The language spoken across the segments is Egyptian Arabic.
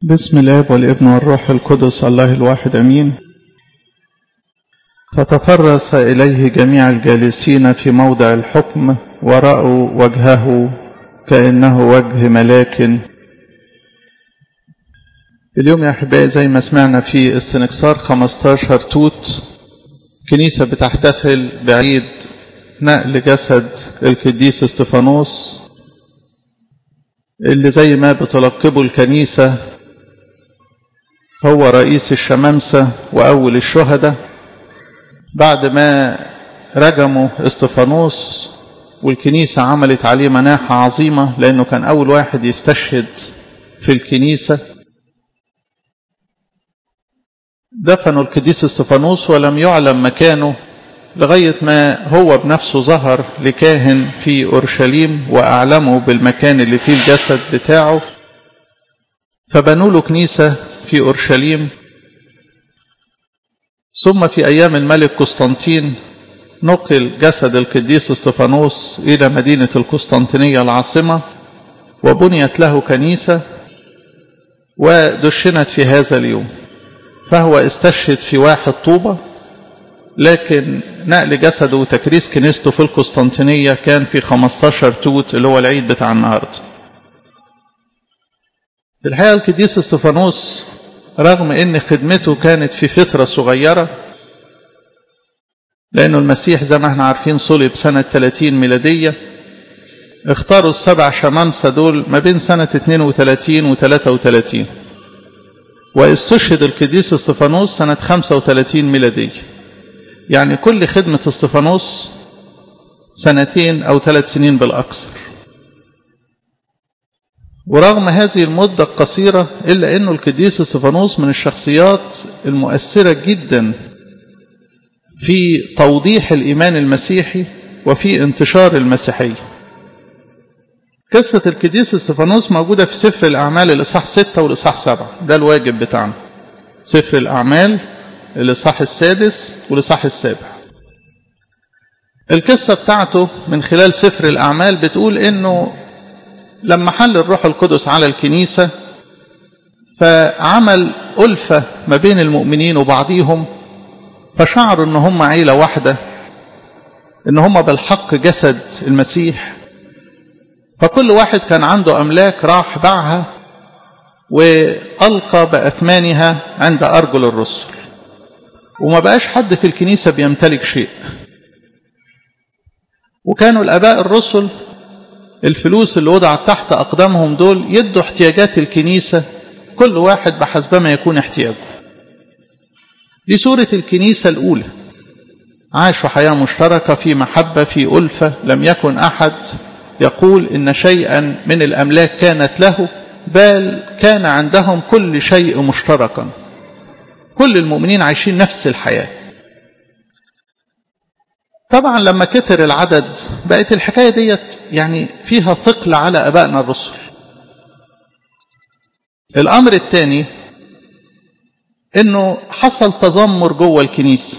بسم الاب والابن والروح القدس الله الواحد امين فتفرس اليه جميع الجالسين في موضع الحكم وراوا وجهه كانه وجه ملاك اليوم يا احبائي زي ما سمعنا في السنكسار 15 توت كنيسه بتحتفل بعيد نقل جسد القديس استفانوس اللي زي ما بتلقبه الكنيسه هو رئيس الشمامسة وأول الشهداء بعد ما رجموا استفانوس والكنيسة عملت عليه مناحة عظيمة لأنه كان أول واحد يستشهد في الكنيسة دفنوا القديس استفانوس ولم يعلم مكانه لغاية ما هو بنفسه ظهر لكاهن في أورشليم وأعلمه بالمكان اللي فيه الجسد بتاعه فبنوا له كنيسة في أورشليم ثم في أيام الملك قسطنطين نقل جسد القديس استفانوس إلى مدينة القسطنطينية العاصمة وبنيت له كنيسة ودشنت في هذا اليوم فهو استشهد في واحد طوبة لكن نقل جسده وتكريس كنيسته في القسطنطينية كان في 15 توت اللي هو العيد بتاع النهارده في الحقيقة القديس استفانوس رغم ان خدمته كانت في فترة صغيرة لأنه المسيح زي ما احنا عارفين صلب سنة 30 ميلادية اختاروا السبع شمامسة دول ما بين سنة 32 و 33 واستشهد القديس استفانوس سنة 35 ميلادية يعني كل خدمة استفانوس سنتين أو ثلاث سنين بالأكثر ورغم هذه المدة القصيرة إلا أنه القديس استفانوس من الشخصيات المؤثرة جدا في توضيح الإيمان المسيحي وفي انتشار المسيحية قصة القديس استفانوس موجودة في سفر الأعمال الإصحاح 6 والإصحاح 7 ده الواجب بتاعنا سفر الأعمال الإصحاح السادس والإصحاح السابع القصة بتاعته من خلال سفر الأعمال بتقول إنه لما حل الروح القدس على الكنيسة فعمل ألفة ما بين المؤمنين وبعضهم فشعروا ان هم عيلة واحدة ان هم بالحق جسد المسيح فكل واحد كان عنده أملاك راح باعها وألقى بأثمانها عند أرجل الرسل وما بقاش حد في الكنيسة بيمتلك شيء وكانوا الآباء الرسل الفلوس اللي وضعت تحت أقدامهم دول يدوا احتياجات الكنيسة كل واحد بحسب ما يكون احتياجه دي سورة الكنيسة الأولى عاشوا حياة مشتركة في محبة في ألفة لم يكن أحد يقول إن شيئا من الأملاك كانت له بل كان عندهم كل شيء مشتركا كل المؤمنين عايشين نفس الحياه طبعا لما كتر العدد بقت الحكاية ديت يعني فيها ثقل على أبائنا الرسل الأمر الثاني إنه حصل تذمر جوه الكنيسة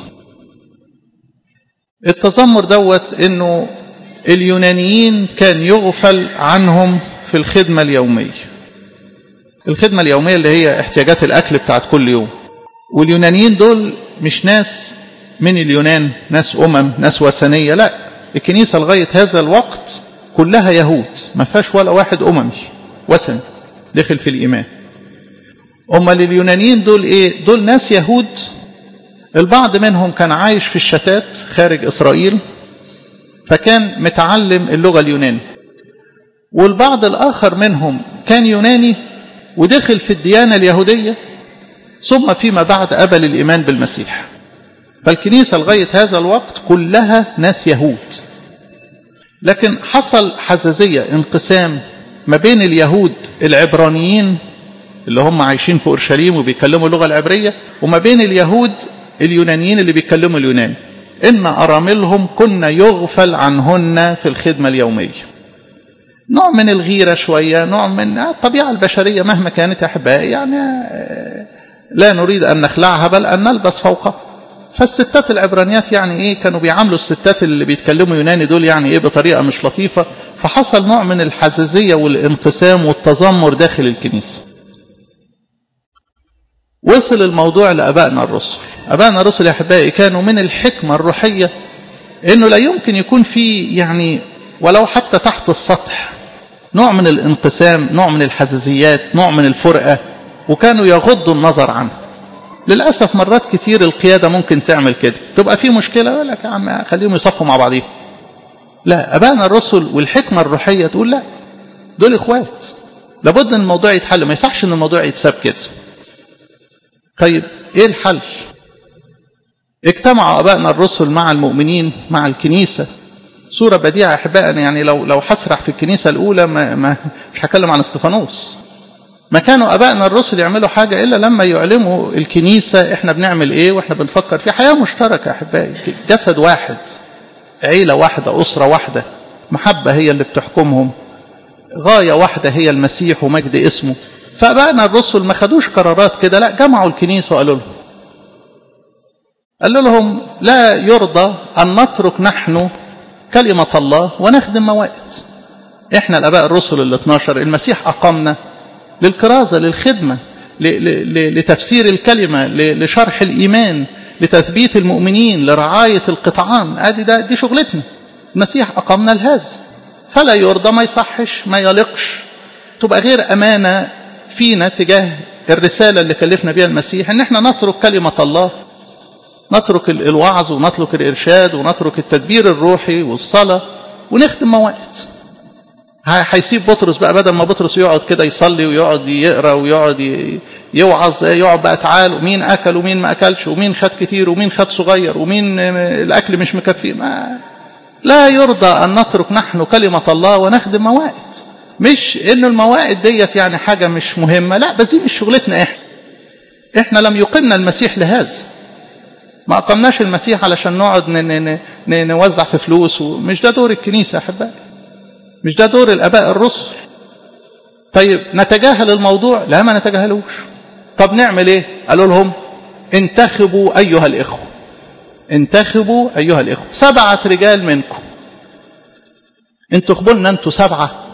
التذمر دوت إنه اليونانيين كان يغفل عنهم في الخدمة اليومية الخدمة اليومية اللي هي احتياجات الأكل بتاعت كل يوم واليونانيين دول مش ناس من اليونان ناس أمم ناس وثنية لا الكنيسة لغاية هذا الوقت كلها يهود ما فيهاش ولا واحد أممي وثني دخل في الإيمان أمال اليونانيين دول إيه دول ناس يهود البعض منهم كان عايش في الشتات خارج إسرائيل فكان متعلم اللغة اليوناني والبعض الآخر منهم كان يوناني ودخل في الديانة اليهودية ثم فيما بعد قبل الإيمان بالمسيح فالكنيسة لغاية هذا الوقت كلها ناس يهود لكن حصل حزازية انقسام ما بين اليهود العبرانيين اللي هم عايشين في أورشليم وبيكلموا اللغة العبرية وما بين اليهود اليونانيين اللي بيكلموا اليوناني إن أراملهم كنا يغفل عنهن في الخدمة اليومية نوع من الغيرة شوية نوع من الطبيعة البشرية مهما كانت أحبائي يعني لا نريد أن نخلعها بل أن نلبس فوقها فالستات العبرانيات يعني ايه كانوا بيعاملوا الستات اللي بيتكلموا يوناني دول يعني ايه بطريقه مش لطيفه فحصل نوع من الحزازيه والانقسام والتذمر داخل الكنيسه وصل الموضوع لأبائنا الرسل أبائنا الرسل يا أحبائي كانوا من الحكمة الروحية إنه لا يمكن يكون في يعني ولو حتى تحت السطح نوع من الانقسام نوع من الحزازيات نوع من الفرقة وكانوا يغضوا النظر عنه للأسف مرات كتير القيادة ممكن تعمل كده تبقى في مشكلة يقول لك يا عم خليهم يصفوا مع بعضهم لا أبائنا الرسل والحكمة الروحية تقول لا دول إخوات لابد ان الموضوع يتحل ما يصحش ان الموضوع يتساب كده طيب ايه الحل اجتمعوا ابائنا الرسل مع المؤمنين مع الكنيسه صوره بديعه احبائنا يعني لو لو هسرح في الكنيسه الاولى ما, ما مش هتكلم عن استفانوس ما كانوا ابائنا الرسل يعملوا حاجه الا لما يعلموا الكنيسه احنا بنعمل ايه واحنا بنفكر في حياه مشتركه احبائي جسد واحد عيله واحده اسره واحده محبه هي اللي بتحكمهم غاية واحدة هي المسيح ومجد اسمه فأبائنا الرسل ما خدوش قرارات كده لا جمعوا الكنيسة وقالوا لهم قالوا لهم لا يرضى أن نترك نحن كلمة الله ونخدم موائد احنا الاباء الرسل ال 12 المسيح اقامنا للكرازه للخدمه لتفسير الكلمه لشرح الايمان لتثبيت المؤمنين لرعايه القطعان ادي ده دي شغلتنا المسيح اقامنا لهذا فلا يرضى ما يصحش ما يلقش تبقى غير امانه فينا تجاه الرساله اللي كلفنا بها المسيح ان احنا نترك كلمه الله نترك الوعظ ونترك الارشاد ونترك التدبير الروحي والصلاه ونخدم موائد هيسيب بطرس بقى بدل ما بطرس يقعد كده يصلي ويقعد يقرا ويقعد يوعظ يقعد بقى تعال ومين اكل ومين ما اكلش ومين خد كتير ومين خد صغير ومين الاكل مش مكفي ما لا يرضى ان نترك نحن كلمه الله ونخدم موائد مش انه الموائد ديت يعني حاجه مش مهمه لا بس دي مش شغلتنا احنا احنا لم يقمنا المسيح لهذا ما اقمناش المسيح علشان نقعد نوزع في فلوس ومش ده دور الكنيسه يا احبائي مش ده دور الاباء الرسل طيب نتجاهل الموضوع لا ما نتجاهلوش طب نعمل ايه قالوا لهم انتخبوا ايها الاخوه انتخبوا ايها الاخوه سبعه رجال منكم انتوا خبولنا انتوا سبعه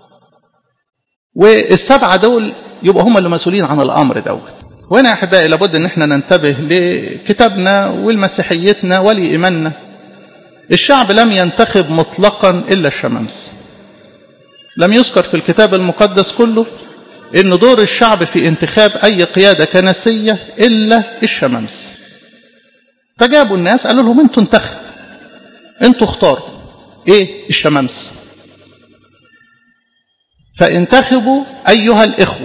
والسبعه دول يبقى هم اللي مسؤولين عن الامر دوت وهنا يا احبائي لابد ان احنا ننتبه لكتابنا ولمسيحيتنا ولايماننا الشعب لم ينتخب مطلقا الا الشمامسه لم يذكر في الكتاب المقدس كله ان دور الشعب في انتخاب اي قياده كنسيه الا الشمامسه فجابوا الناس قالوا لهم انتوا انتخبوا انتوا اختاروا ايه الشمامسه فانتخبوا ايها الاخوه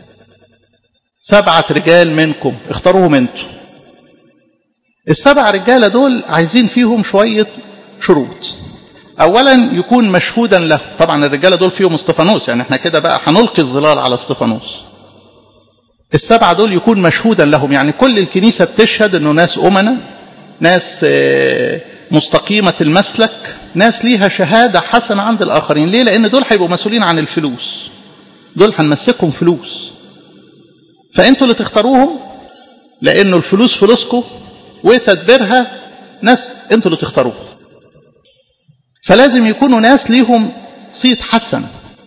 سبعه رجال منكم اختاروهم انتوا السبع رجاله دول عايزين فيهم شويه شروط اولا يكون مشهودا له طبعا الرجاله دول فيهم استفانوس يعني احنا كده بقى هنلقي الظلال على استفانوس السبعه دول يكون مشهودا لهم يعني كل الكنيسه بتشهد انه ناس امنا ناس مستقيمه المسلك ناس ليها شهاده حسنه عند الاخرين ليه لان دول هيبقوا مسؤولين عن الفلوس دول هنمسكهم فلوس فانتوا اللي تختاروهم لانه الفلوس فلوسكم وتدبيرها ناس انتوا اللي تختاروهم فلازم يكونوا ناس ليهم صيت حسن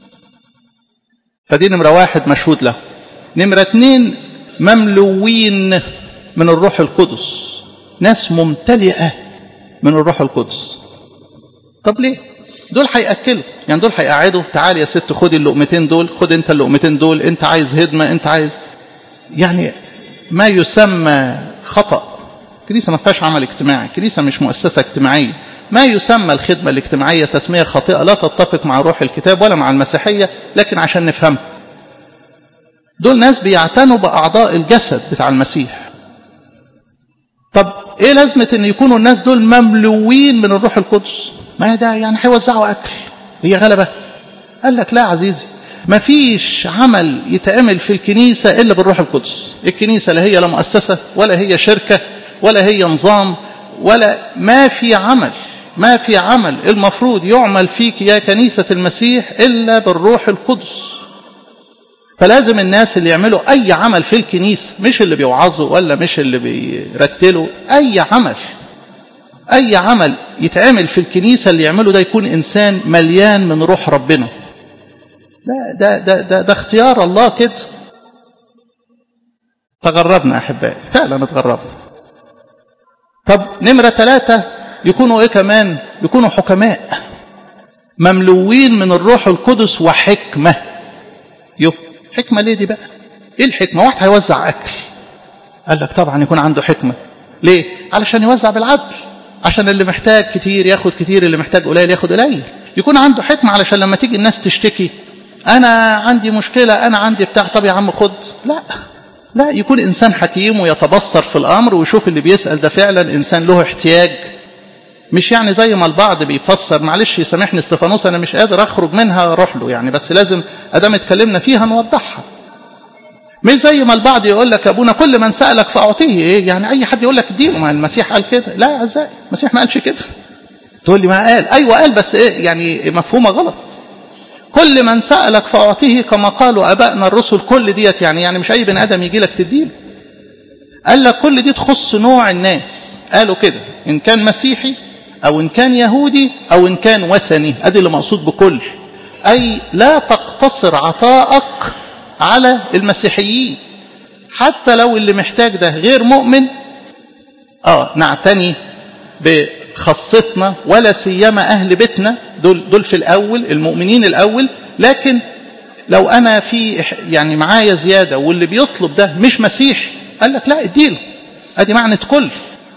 فدي نمرة واحد مشهود له نمرة اتنين مملوين من الروح القدس ناس ممتلئة من الروح القدس طب ليه دول هيأكلوا يعني دول هيقعدوا تعال يا ست خدي اللقمتين دول خد انت اللقمتين دول انت عايز هدمة انت عايز يعني ما يسمى خطأ الكنيسة ما فيهاش عمل اجتماعي الكنيسة مش مؤسسة اجتماعية ما يسمى الخدمة الاجتماعية تسمية خاطئة لا تتفق مع روح الكتاب ولا مع المسيحية لكن عشان نفهم دول ناس بيعتنوا بأعضاء الجسد بتاع المسيح طب ايه لازمة ان يكونوا الناس دول مملوين من الروح القدس ما ده يعني هيوزعوا اكل هي غلبة قال لك لا عزيزي ما فيش عمل يتعمل في الكنيسة إلا بالروح القدس الكنيسة لا هي لا مؤسسة ولا هي شركة ولا هي نظام ولا ما في عمل ما في عمل المفروض يعمل فيك يا كنيسة المسيح إلا بالروح القدس فلازم الناس اللي يعملوا أي عمل في الكنيسة مش اللي بيوعظوا ولا مش اللي بيرتلوا أي عمل أي عمل يتعمل في الكنيسة اللي يعمله ده يكون إنسان مليان من روح ربنا ده, ده, ده, ده, ده اختيار الله كده تغربنا أحبائي فعلا اتغربنا طب نمرة ثلاثة يكونوا إيه كمان يكونوا حكماء مملوين من الروح القدس وحكمة يو حكمة ليه دي بقى إيه الحكمة واحد هيوزع أكل قال لك طبعا يكون عنده حكمة ليه علشان يوزع بالعدل عشان اللي محتاج كتير ياخد كتير اللي محتاج قليل ياخد قليل يكون عنده حكمة علشان لما تيجي الناس تشتكي أنا عندي مشكلة أنا عندي بتاع طب يا عم خد لا لا يكون إنسان حكيم ويتبصر في الأمر ويشوف اللي بيسأل ده فعلا إنسان له احتياج مش يعني زي ما البعض بيفسر معلش يسامحني استفانوس أنا مش قادر أخرج منها أروح له يعني بس لازم أدام اتكلمنا فيها نوضحها مش زي ما البعض يقول لك ابونا كل من سالك فاعطيه ايه يعني اي حد يقول لك اديله ما المسيح قال كده لا يا اعزائي المسيح ما قالش كده تقول لي ما قال ايوه قال بس ايه يعني مفهومه غلط كل من سالك فاعطيه كما قالوا ابائنا الرسل كل ديت يعني يعني مش اي بني ادم يجي لك تديله قال لك كل دي تخص نوع الناس قالوا كده ان كان مسيحي او ان كان يهودي او ان كان وثني ادي اللي مقصود بكل اي لا تقتصر عطائك على المسيحيين حتى لو اللي محتاج ده غير مؤمن اه نعتني بخاصتنا ولا سيما اهل بيتنا دول دول في الاول المؤمنين الاول لكن لو انا في يعني معايا زياده واللي بيطلب ده مش مسيحي قال لك لا اديله ادي معنى كل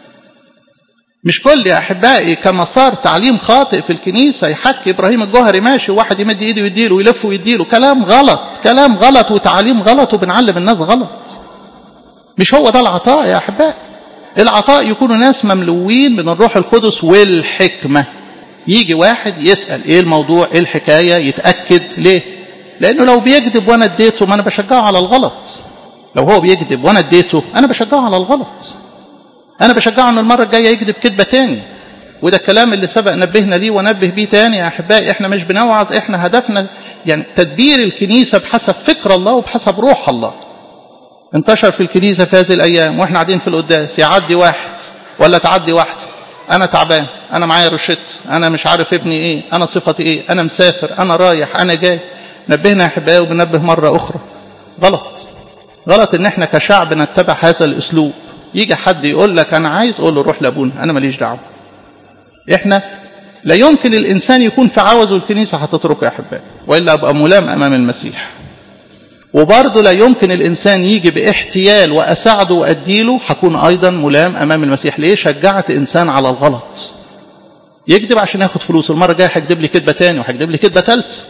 مش كل يا احبائي كما صار تعليم خاطئ في الكنيسه يحكي ابراهيم الجوهري ماشي وواحد يمد ايده ويديله ويلف ويديله كلام غلط كلام غلط وتعليم غلط وبنعلم الناس غلط مش هو ده العطاء يا احبائي العطاء يكونوا ناس مملوين من الروح القدس والحكمه يجي واحد يسال ايه الموضوع ايه الحكايه يتاكد ليه لانه لو بيكذب وانا اديته ما انا بشجعه على الغلط لو هو بيكذب وانا اديته انا بشجعه على الغلط انا بشجعه ان المره الجايه يكذب كذبه تاني وده الكلام اللي سبق نبهنا ليه ونبه بيه تاني يا احبائي احنا مش بنوعظ احنا هدفنا يعني تدبير الكنيسه بحسب فكر الله وبحسب روح الله انتشر في الكنيسه في هذه الايام واحنا قاعدين في القداس يعدي واحد ولا تعدي واحده انا تعبان انا معايا روشت انا مش عارف ابني ايه انا صفتي ايه انا مسافر انا رايح انا جاي نبهنا يا احبائي وبنبه مره اخرى غلط غلط ان احنا كشعب نتبع هذا الاسلوب يجي حد يقول لك انا عايز اقول له روح لابونا انا ماليش دعوه احنا لا يمكن الانسان يكون في عوزه الكنيسه هتتركه يا احبائي والا ابقى ملام امام المسيح وبرضه لا يمكن الانسان يجي باحتيال واساعده واديله هكون ايضا ملام امام المسيح ليه شجعت انسان على الغلط يكذب عشان ياخد فلوس المره الجايه هيكذب لي كذبه تاني وهيكذب لي كذبه ثالثه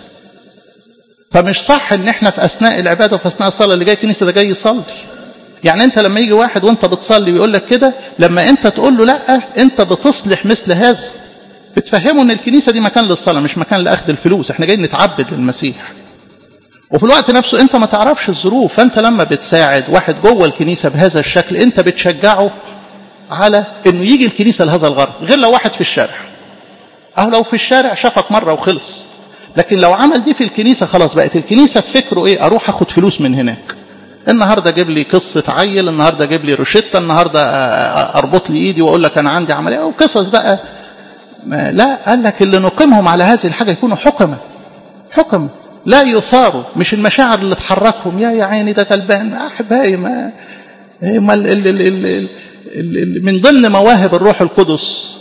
فمش صح ان احنا في اثناء العباده وفي اثناء الصلاه اللي جاي الكنيسه ده جاي يصلي يعني انت لما يجي واحد وانت بتصلي ويقول لك كده لما انت تقول له لا انت بتصلح مثل هذا بتفهمه ان الكنيسه دي مكان للصلاه مش مكان لاخذ الفلوس احنا جايين نتعبد للمسيح وفي الوقت نفسه انت ما تعرفش الظروف فانت لما بتساعد واحد جوه الكنيسه بهذا الشكل انت بتشجعه على انه يجي الكنيسه لهذا الغرض غير لو واحد في الشارع او لو في الشارع شافك مره وخلص لكن لو عمل دي في الكنيسه خلاص بقت الكنيسه بفكره ايه اروح اخد فلوس من هناك النهارده جيب لي قصه عيل النهارده جيب لي روشته النهارده اربط لي ايدي واقول لك انا عندي عمليه وقصص بقى لا قال لك اللي نقيمهم على هذه الحاجه يكونوا حكمه حكمه لا يثاروا مش المشاعر اللي تحركهم يا يا عيني ده غلبان احبائي ما ما ال ال ال ال ال ال من ضمن مواهب الروح القدس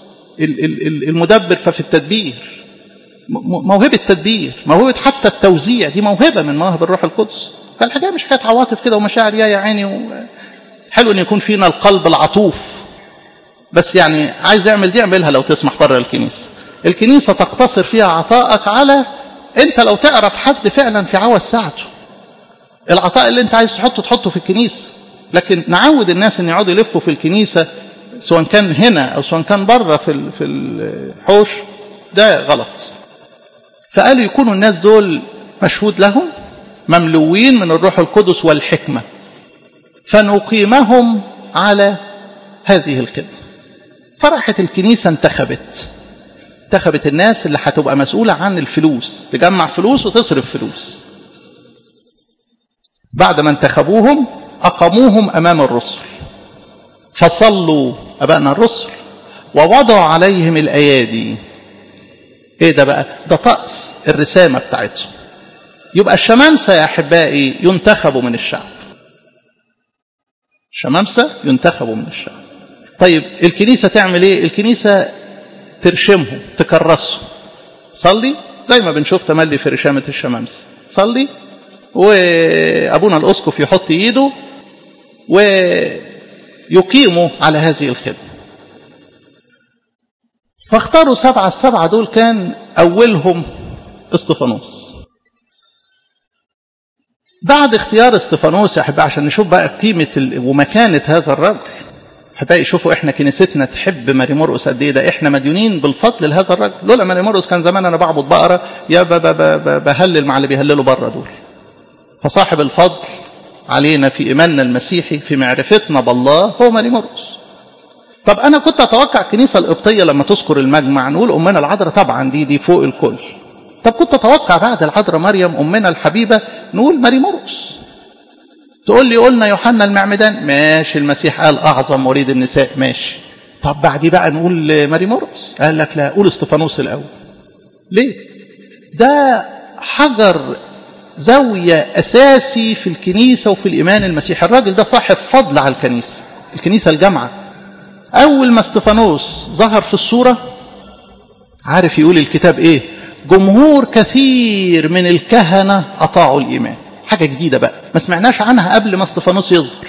المدبر ففي التدبير موهبه التدبير موهبه حتى التوزيع دي موهبه من مواهب الروح القدس فالحكايه مش حكايه عواطف كده ومشاعر يا يا عيني و... حلو ان يكون فينا القلب العطوف بس يعني عايز يعمل دي اعملها لو تسمح بره الكنيسه الكنيسه تقتصر فيها عطائك على انت لو تعرف حد فعلا في عوز ساعته العطاء اللي انت عايز تحطه تحطه في الكنيسه لكن نعود الناس ان يقعدوا يلفوا في الكنيسه سواء كان هنا او سواء كان بره في في الحوش ده غلط فقالوا يكونوا الناس دول مشهود لهم مملوين من الروح القدس والحكمة فنقيمهم على هذه الخدمة فراحت الكنيسة انتخبت انتخبت الناس اللي هتبقى مسؤولة عن الفلوس تجمع فلوس وتصرف فلوس بعد ما انتخبوهم أقاموهم أمام الرسل فصلوا أبائنا الرسل ووضعوا عليهم الأيادي ايه ده بقى ده طقس الرسامة بتاعتهم يبقى الشمامسة يا أحبائي ينتخبوا من الشعب شمامسة ينتخبوا من الشعب طيب الكنيسة تعمل ايه الكنيسة ترشمهم تكرسهم صلي زي ما بنشوف تملي في رشامة الشمامسة صلي وأبونا الأسقف يحط إيده ويقيموا على هذه الخدمة فاختاروا سبعة السبعة دول كان أولهم استفانوس بعد اختيار استفانوس يا أحبائي عشان نشوف بقى قيمة ومكانة هذا الرجل أحبائي شوفوا إحنا كنيستنا تحب ماري مرقس قد إيه ده إحنا مديونين بالفضل لهذا الرجل لولا ماري مرقس كان زمان أنا بعبد بقرة يا بهلل مع اللي بيهللوا بره دول فصاحب الفضل علينا في إيماننا المسيحي في معرفتنا بالله هو ماري مرقس طب أنا كنت أتوقع الكنيسة القبطية لما تذكر المجمع نقول أمنا العذراء طبعا دي دي فوق الكل طب كنت أتوقع بعد العذراء مريم أمنا الحبيبة نقول ماري مرقس تقول لي قلنا يوحنا المعمدان ماشي المسيح قال أعظم مريد النساء ماشي طب بعدي بقى نقول ماري مرقس قال لك لا قول استفانوس الأول ليه ده حجر زاوية أساسي في الكنيسة وفي الإيمان المسيحي الراجل ده صاحب فضل على الكنيسة الكنيسة الجامعة أول ما استفانوس ظهر في الصورة عارف يقول الكتاب إيه جمهور كثير من الكهنة أطاعوا الإيمان حاجة جديدة بقى ما سمعناش عنها قبل ما استفانوس يظهر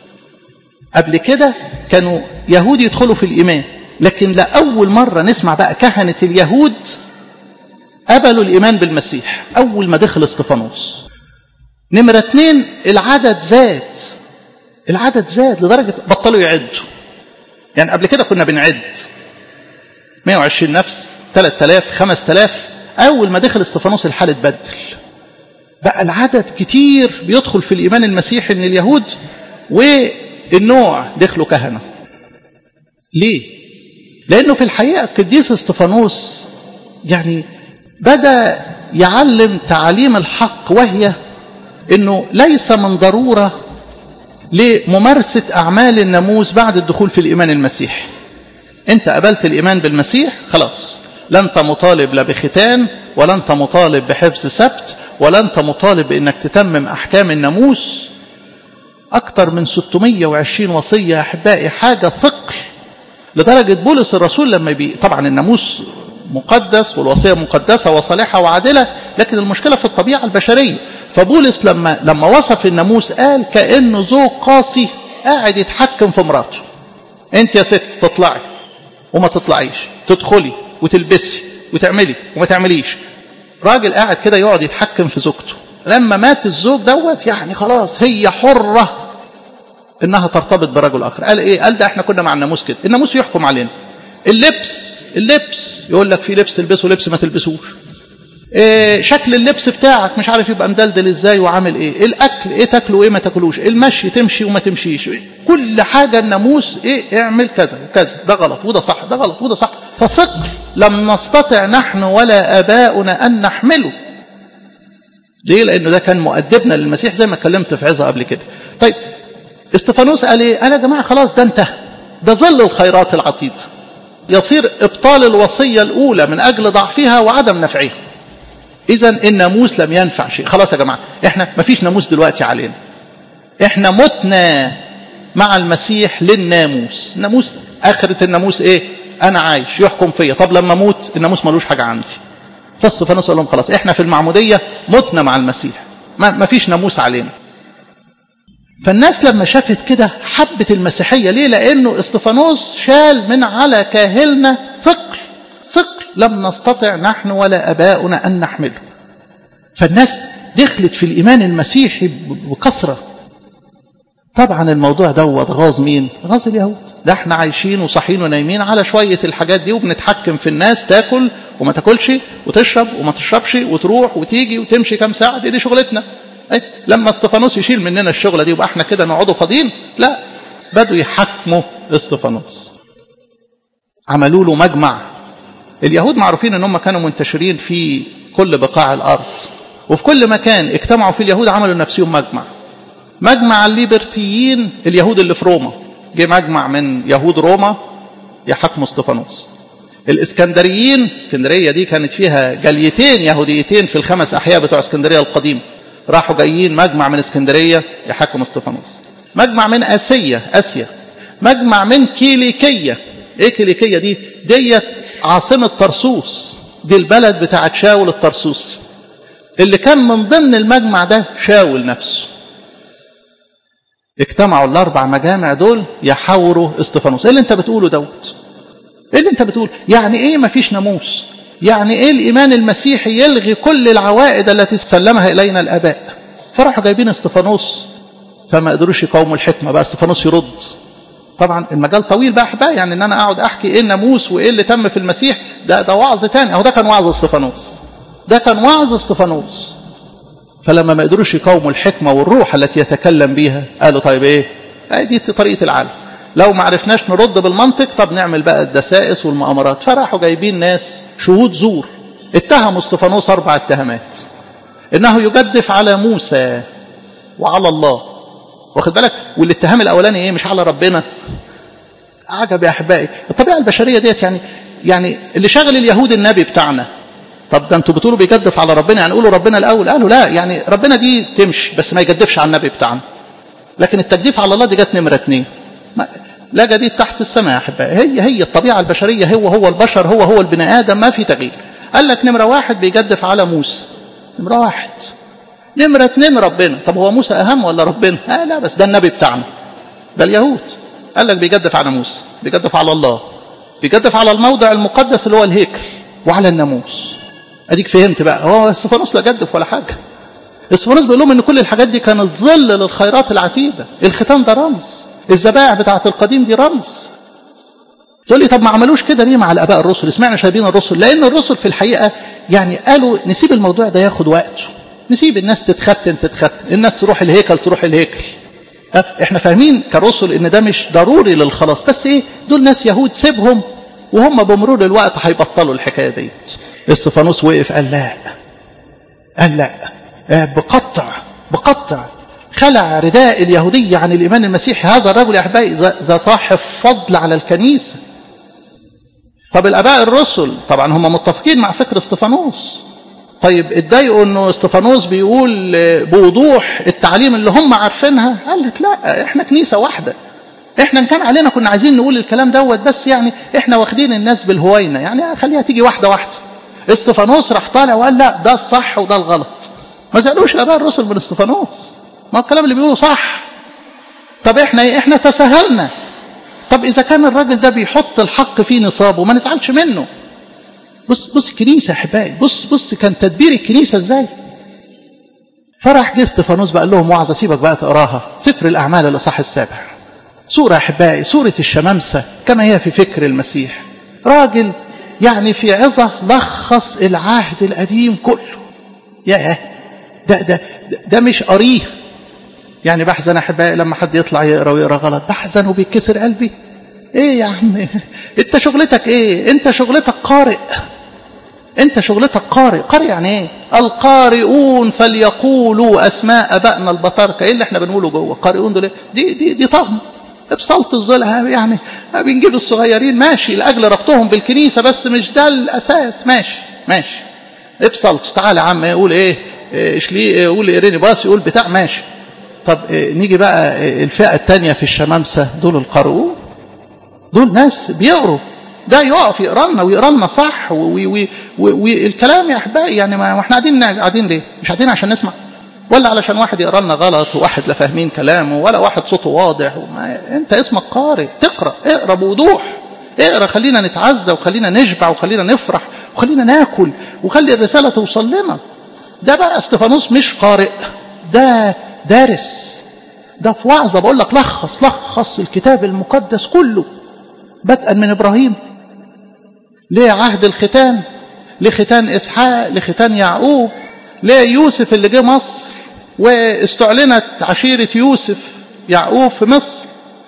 قبل كده كانوا يهود يدخلوا في الإيمان لكن لأول مرة نسمع بقى كهنة اليهود قبلوا الإيمان بالمسيح أول ما دخل استفانوس نمرة اتنين العدد زاد العدد زاد لدرجة بطلوا يعدوا يعني قبل كده كنا بنعد 120 نفس 3000 5000 أول ما دخل استفانوس الحال اتبدل بقى العدد كتير بيدخل في الإيمان المسيحي من اليهود والنوع دخلوا كهنة ليه؟ لأنه في الحقيقة القديس استفانوس يعني بدأ يعلم تعاليم الحق وهي أنه ليس من ضرورة لممارسة أعمال الناموس بعد الدخول في الإيمان المسيحي أنت قبلت الإيمان بالمسيح خلاص لا أنت مطالب لا بختان ولا أنت مطالب بحفظ سبت ولا أنت مطالب بأنك تتمم أحكام الناموس أكثر من 620 وصية يا أحبائي حاجة ثقل لدرجة بولس الرسول لما بي طبعا الناموس مقدس والوصية مقدسة وصالحة وعادلة لكن المشكلة في الطبيعة البشرية فبولس لما لما وصف الناموس قال كأنه زوج قاسي قاعد يتحكم في مراته انت يا ست تطلعي وما تطلعيش تدخلي وتلبسي وتعملي وما تعمليش راجل قاعد كده يقعد يتحكم في زوجته لما مات الزوج دوت يعني خلاص هي حرة انها ترتبط برجل اخر قال ايه قال ده احنا كنا مع الناموس كده الناموس يحكم علينا اللبس اللبس يقول لك في لبس تلبسه لبس ما تلبسوش إيه شكل اللبس بتاعك مش عارف يبقى مدلدل ازاي وعامل ايه الاكل ايه تاكله وايه ما تاكلوش المشي تمشي وما تمشيش كل حاجة الناموس ايه اعمل كذا وكذا ده غلط وده صح ده غلط وده صح فثقل لم نستطع نحن ولا اباؤنا ان نحمله ليه لانه ده كان مؤدبنا للمسيح زي ما اتكلمت في عظه قبل كده طيب استفانوس قال ايه قال يا جماعه خلاص ده انتهى ده ظل الخيرات العتيد يصير ابطال الوصيه الاولى من اجل ضعفها وعدم نفعها اذا الناموس لم ينفع شيء خلاص يا جماعه احنا ما فيش ناموس دلوقتي علينا احنا متنا مع المسيح للناموس الناموس اخره الناموس ايه انا عايش يحكم فيا طب لما اموت الناموس ملوش حاجه عندي فاستفانوس قال لهم خلاص احنا في المعموديه متنا مع المسيح ما, ما فيش ناموس علينا فالناس لما شافت كده حبت المسيحيه ليه لانه استفانوس شال من على كاهلنا ثقل ثقل لم نستطع نحن ولا اباؤنا ان نحمله فالناس دخلت في الايمان المسيحي بكثره طبعا الموضوع دوت غاظ مين غاظ اليهود ده احنا عايشين وصاحيين ونايمين على شويه الحاجات دي وبنتحكم في الناس تاكل وما تاكلش وتشرب وما تشربش وتروح وتيجي وتمشي كام ساعه دي, دي شغلتنا ايه لما استفانوس يشيل مننا الشغله دي يبقى احنا كده نقعدوا فاضيين لا بدوا يحكموا استفانوس عملوا له مجمع اليهود معروفين ان هم كانوا منتشرين في كل بقاع الارض وفي كل مكان اجتمعوا فيه اليهود عملوا لنفسهم مجمع مجمع الليبرتيين اليهود اللي في روما جه مجمع من يهود روما يحكموا استفانوس الاسكندريين اسكندريه دي كانت فيها جاليتين يهوديتين في الخمس احياء بتوع اسكندريه القديم راحوا جايين مجمع من اسكندريه يحكموا استفانوس مجمع من اسيا اسيا مجمع من كيليكيه ايه كيليكيه دي ديت عاصمه طرسوس دي البلد بتاعت شاول الطرسوسي اللي كان من ضمن المجمع ده شاول نفسه اجتمعوا الاربع مجامع دول يحاوروا استفانوس ايه اللي انت بتقوله دوت ايه اللي انت بتقول يعني ايه مفيش ناموس يعني ايه الايمان المسيحي يلغي كل العوائد التي سلمها الينا الاباء فراحوا جايبين استفانوس فما قدروش يقاوموا الحكمه بقى استفانوس يرد طبعا المجال طويل بقى احبائي يعني ان انا اقعد احكي ايه الناموس وايه اللي تم في المسيح ده ده وعظ تاني اهو ده كان وعظ استفانوس ده كان وعظ استفانوس فلما ما قدروش يقاوموا الحكمه والروح التي يتكلم بيها قالوا طيب ايه دي طريقه العالم لو ما عرفناش نرد بالمنطق طب نعمل بقى الدسائس والمؤامرات فراحوا جايبين ناس شهود زور اتهموا استفانوس اربع اتهامات انه يجدف على موسى وعلى الله واخد بالك والاتهام الاولاني ايه مش على ربنا عجب يا احبائي الطبيعه البشريه ديت يعني يعني اللي شغل اليهود النبي بتاعنا طب ده انتوا بتقولوا بيجدف على ربنا يعني قولوا ربنا الاول قالوا لا يعني ربنا دي تمشي بس ما يجدفش على النبي بتاعنا لكن التجديف على الله دي جت نمره اثنين لا جديد تحت السماء يا احبائي هي هي الطبيعه البشريه هو هو البشر هو هو البني ادم ما في تغيير قال لك نمره واحد بيجدف على موسى نمره واحد نمره اثنين ربنا طب هو موسى اهم ولا ربنا؟ آه لا بس ده النبي بتاعنا ده اليهود قال لك بيجدف على موسى بيجدف على الله بيجدف على الموضع المقدس اللي هو الهيكل وعلى الناموس اديك فهمت بقى هو استفانوس لا جدف ولا حاجه استفانوس بيقول لهم ان كل الحاجات دي كانت ظل للخيرات العتيده الختان ده رمز الذبائح بتاعت القديم دي رمز تقول لي طب ما عملوش كده ليه مع الاباء الرسل اسمعنا شايبين الرسل لان الرسل في الحقيقه يعني قالوا نسيب الموضوع ده ياخد وقته نسيب الناس تتختن تتختن الناس تروح الهيكل تروح الهيكل احنا فاهمين كرسل ان ده مش ضروري للخلاص بس ايه دول ناس يهود سيبهم وهم بمرور الوقت هيبطلوا الحكايه ديت استفانوس وقف قال لا قال لا بقطع بقطع خلع رداء اليهودية عن الإيمان المسيحي هذا الرجل يا أحبائي ذا صاحب فضل على الكنيسة طب الآباء الرسل طبعا هم متفقين مع فكر استفانوس طيب اتضايقوا انه استفانوس بيقول بوضوح التعليم اللي هم عارفينها قال لك لا احنا كنيسة واحدة احنا ان كان علينا كنا عايزين نقول الكلام دوت بس يعني احنا واخدين الناس بالهوينة يعني خليها تيجي واحدة واحدة استفانوس راح طالع وقال لا ده الصح وده الغلط ما سألوش الآباء الرسل من استفانوس ما الكلام اللي بيقوله صح طب احنا ايه احنا تساهلنا طب اذا كان الراجل ده بيحط الحق في نصابه ما نزعلش منه بص بص الكنيسه يا احبائي بص بص كان تدبير الكنيسه ازاي فرح جه استفانوس بقى لهم وعظه سيبك بقى تقراها سفر الاعمال الاصحاح السابع سوره يا احبائي سوره الشمامسه كما هي في فكر المسيح راجل يعني في عظه لخص العهد القديم كله ياه ده ده ده, ده مش قريه يعني بحزن احبائي لما حد يطلع يقرا ويقرا غلط بحزن وبيتكسر قلبي ايه يا عم انت شغلتك ايه انت شغلتك قارئ انت شغلتك قارئ قارئ يعني ايه القارئون فليقولوا اسماء ابائنا البطاركه ايه اللي احنا بنقوله جوه قارئون دول دي دي دي طغم بصلت الظل يعني بنجيب الصغيرين ماشي لاجل ربطهم بالكنيسه بس مش ده الاساس ماشي ماشي ابصلت تعالى يا عم يقول ايه اشلي يقول ايريني باص يقول بتاع ماشي طب نيجي بقى الفئة الثانية في الشمامسة دول القارئون دول ناس بيقروا ده يقف يقرا لنا ويقرا لنا صح والكلام يا احبائي يعني ما احنا قاعدين قاعدين ليه؟ مش قاعدين عشان نسمع ولا علشان واحد يقرا لنا غلط وواحد لا فاهمين كلامه ولا واحد صوته واضح وما انت اسمك قارئ تقرا اقرا بوضوح اقرا خلينا نتعزى وخلينا نشبع وخلينا نفرح وخلينا ناكل وخلي الرساله توصل لنا ده بقى استفانوس مش قارئ ده دارس ده في وعظة بقول لك لخص لخص الكتاب المقدس كله بدءا من إبراهيم لعهد الختان لختان إسحاق لختان يعقوب ليوسف اللي جه مصر واستعلنت عشيرة يوسف يعقوب في مصر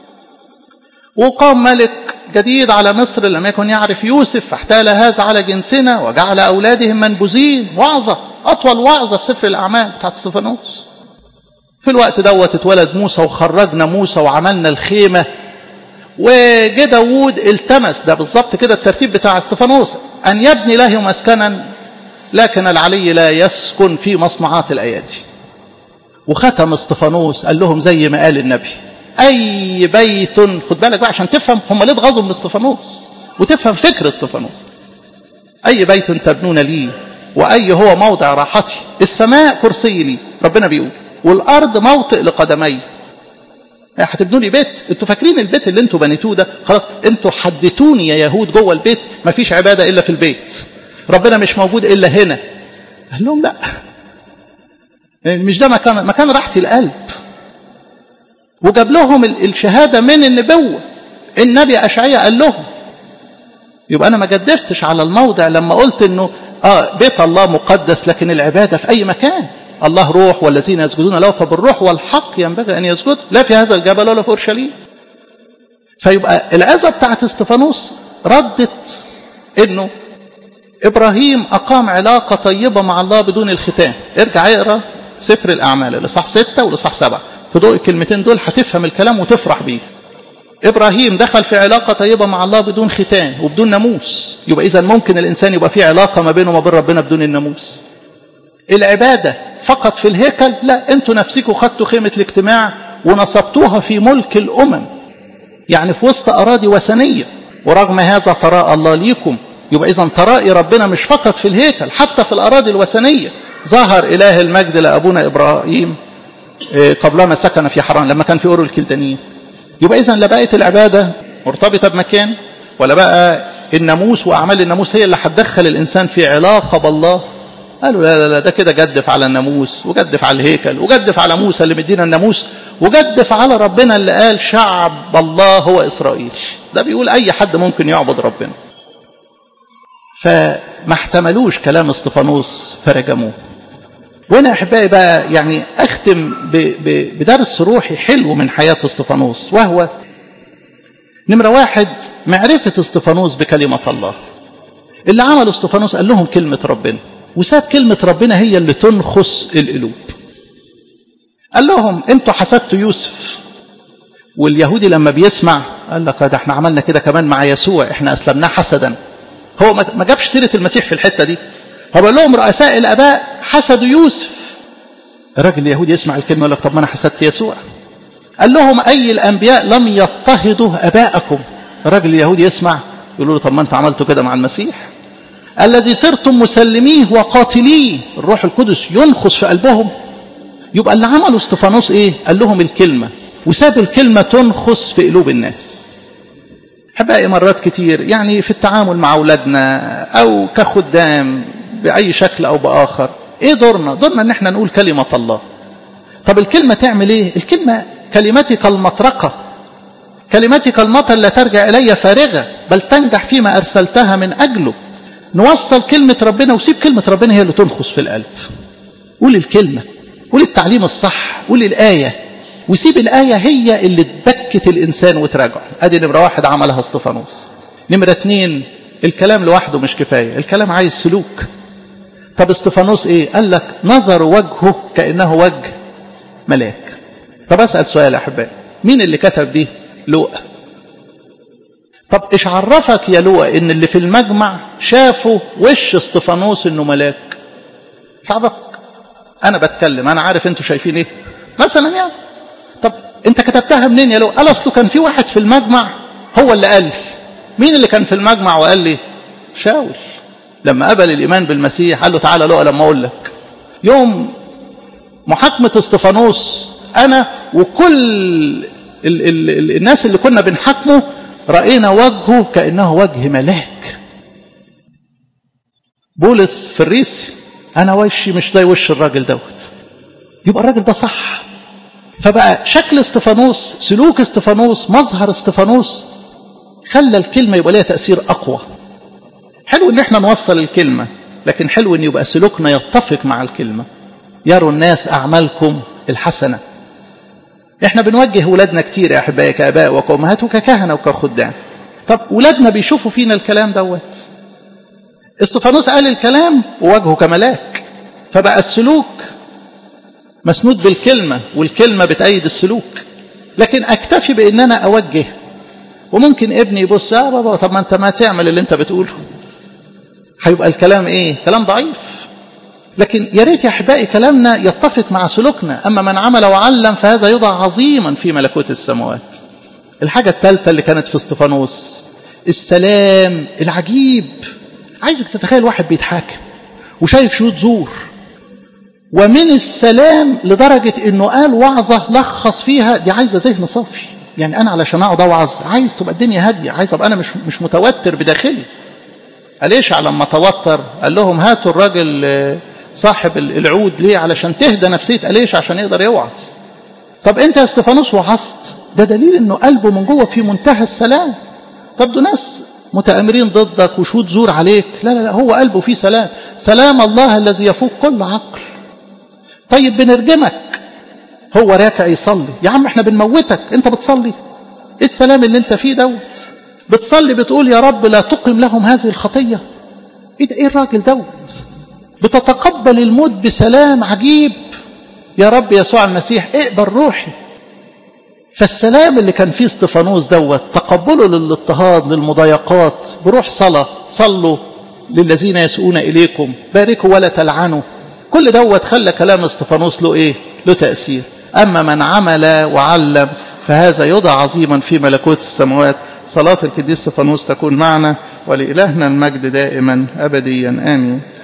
وقام ملك جديد على مصر لم يكن يعرف يوسف فاحتال هذا على جنسنا وجعل أولادهم منبوذين وعظة أطول وعظة في سفر الأعمال بتاعت استفانوس في الوقت دوت اتولد موسى وخرجنا موسى وعملنا الخيمة وجه داوود التمس ده بالظبط كده الترتيب بتاع استفانوس أن يبني له مسكنا لكن العلي لا يسكن في مصنعات الأيادي وختم استفانوس قال لهم زي ما قال النبي اي بيت خد بالك بقى عشان تفهم هم ليه اتغاظوا من استفانوس وتفهم فكر استفانوس اي بيت تبنون لي واي هو موضع راحتي السماء كرسي لي ربنا بيقول والارض موطئ لقدمي هتبنوا لي بيت انتوا فاكرين البيت اللي انتوا بنيتوه ده خلاص انتوا حددتوني يا يهود جوه البيت مفيش عباده الا في البيت ربنا مش موجود الا هنا قال لهم لا يعني مش ده مكان مكان راحه القلب وجاب لهم الشهاده من النبوه النبي اشعياء قال لهم يبقى انا ما جدفتش على الموضع لما قلت انه اه بيت الله مقدس لكن العباده في اي مكان الله روح والذين يسجدون له فبالروح والحق ينبغي ان يسجدوا لا في هذا الجبل ولا في اورشليم فيبقى العزه بتاعت استفانوس ردت انه ابراهيم اقام علاقه طيبه مع الله بدون الختان ارجع اقرا سفر الاعمال الاصحاح 6 والاصحاح 7 في ضوء الكلمتين دول هتفهم الكلام وتفرح بيه ابراهيم دخل في علاقه طيبه مع الله بدون ختان وبدون ناموس يبقى اذا ممكن الانسان يبقى في علاقه ما بينه وما بين ربنا بدون الناموس العباده فقط في الهيكل لا انتوا نفسكم خدتوا خيمه الاجتماع ونصبتوها في ملك الامم يعني في وسط اراضي وثنيه ورغم هذا تراءى الله ليكم يبقى اذا ترائي ربنا مش فقط في الهيكل حتى في الاراضي الوثنيه ظهر اله المجد لابونا ابراهيم قبلما سكن في حران لما كان في اورو الكلدانيين يبقى اذا لا بقت العباده مرتبطه بمكان ولا بقى الناموس واعمال الناموس هي اللي هتدخل الانسان في علاقه بالله قالوا لا لا لا ده كده جدف على الناموس وجدف على الهيكل وجدف على موسى اللي مدينا الناموس وجدف على ربنا اللي قال شعب الله هو اسرائيل ده بيقول اي حد ممكن يعبد ربنا فما احتملوش كلام استفانوس فرجموه وانا احبائي بقى يعني اختم بدرس روحي حلو من حياه استفانوس وهو نمره واحد معرفه استفانوس بكلمه الله اللي عمله استفانوس قال لهم كلمه ربنا وساب كلمه ربنا هي اللي تنخس القلوب قال لهم انتوا حسدتوا يوسف واليهودي لما بيسمع قال لك ده احنا عملنا كده كمان مع يسوع احنا اسلمناه حسدا هو ما جابش سيره المسيح في الحته دي هو بيقول لهم رؤساء الاباء حسدوا يوسف الراجل اليهودي يسمع الكلمه يقول لك طب ما انا حسدت يسوع قال لهم اي الانبياء لم يضطهدوا اباءكم الراجل اليهودي يسمع يقول له طب ما انت عملتوا كده مع المسيح الذي صرتم مسلميه وقاتليه الروح القدس ينخس في قلبهم يبقى اللي عمله استفانوس ايه قال لهم الكلمه وساب الكلمه تنخس في قلوب الناس احبائي مرات كتير يعني في التعامل مع اولادنا او كخدام باي شكل او باخر ايه دورنا دورنا ان احنا نقول كلمه الله طب الكلمه تعمل ايه الكلمه كلمتك المطرقه كلمتك المطر لا ترجع الي فارغه بل تنجح فيما ارسلتها من اجله نوصل كلمه ربنا وسيب كلمه ربنا هي اللي تنخس في القلب قول الكلمه قول التعليم الصح قول الايه وسيب الايه هي اللي تبكت الانسان وتراجعه ادي نمره واحد عملها استفانوس نمره اتنين الكلام لوحده مش كفايه الكلام عايز سلوك طب استفانوس ايه قال لك نظر وجهه كانه وجه ملاك طب اسال سؤال يا احبائي مين اللي كتب دي لوقا طب ايش عرفك يا لوقا ان اللي في المجمع شافوا وش استفانوس انه ملاك ايش عرفك انا بتكلم انا عارف انتوا شايفين ايه مثلا يعني طب انت كتبتها منين يا لوقا قال اصله كان في واحد في المجمع هو اللي قال مين اللي كان في المجمع وقال لي شاول لما قبل الإيمان بالمسيح قال له تعالى لقى لما أقول لك يوم محاكمة استفانوس أنا وكل ال ال ال الناس اللي كنا بنحاكمه رأينا وجهه كأنه وجه ملاك بولس في الريس أنا وشي مش زي وش الراجل دوت يبقى الراجل ده صح فبقى شكل استفانوس سلوك استفانوس مظهر استفانوس خلى الكلمة يبقى لها تأثير أقوى حلو ان احنا نوصل الكلمة لكن حلو ان يبقى سلوكنا يتفق مع الكلمة يروا الناس اعمالكم الحسنة احنا بنوجه ولادنا كتير يا احبائي كاباء وكأمهات وككهنة وكخدام طب ولادنا بيشوفوا فينا الكلام دوت استفانوس قال الكلام ووجهه كملاك فبقى السلوك مسنود بالكلمة والكلمة بتأيد السلوك لكن اكتفي بان انا اوجه وممكن ابني يبص اه بابا طب ما انت ما تعمل اللي انت بتقوله هيبقى الكلام ايه كلام ضعيف لكن يا ريت يا احبائي كلامنا يتفق مع سلوكنا اما من عمل وعلم فهذا يضع عظيما في ملكوت السماوات الحاجه الثالثه اللي كانت في استفانوس السلام العجيب عايزك تتخيل واحد بيتحاكم وشايف شهود زور ومن السلام لدرجة انه قال وعظة لخص فيها دي عايزة ذهن صافي يعني انا علشان اقعد اوعظ عايز تبقى الدنيا هادية عايز ابقى انا مش مش متوتر بداخلي أليشع لما توتر قال لهم هاتوا الراجل صاحب العود ليه علشان تهدى نفسية أليشع عشان يقدر يوعظ طب انت يا استفانوس وعظت ده دليل انه قلبه من جوه في منتهى السلام طب دول ناس متآمرين ضدك وشهود زور عليك لا لا لا هو قلبه فيه سلام سلام الله الذي يفوق كل عقل طيب بنرجمك هو راكع يصلي يا عم احنا بنموتك انت بتصلي ايه السلام اللي انت فيه دوت بتصلي بتقول يا رب لا تقم لهم هذه الخطية ايه ده ايه الراجل دوت بتتقبل الموت بسلام عجيب يا رب يسوع المسيح اقبل روحي فالسلام اللي كان فيه استفانوس دوت تقبله للاضطهاد للمضايقات بروح صلاة صلوا للذين يسؤون إليكم باركوا ولا تلعنوا كل دوت خلى كلام استفانوس له إيه له تأثير أما من عمل وعلم فهذا يضع عظيما في ملكوت السماوات صلاة القديس استفانوس تكون معنا ولإلهنا المجد دائما أبديا آمين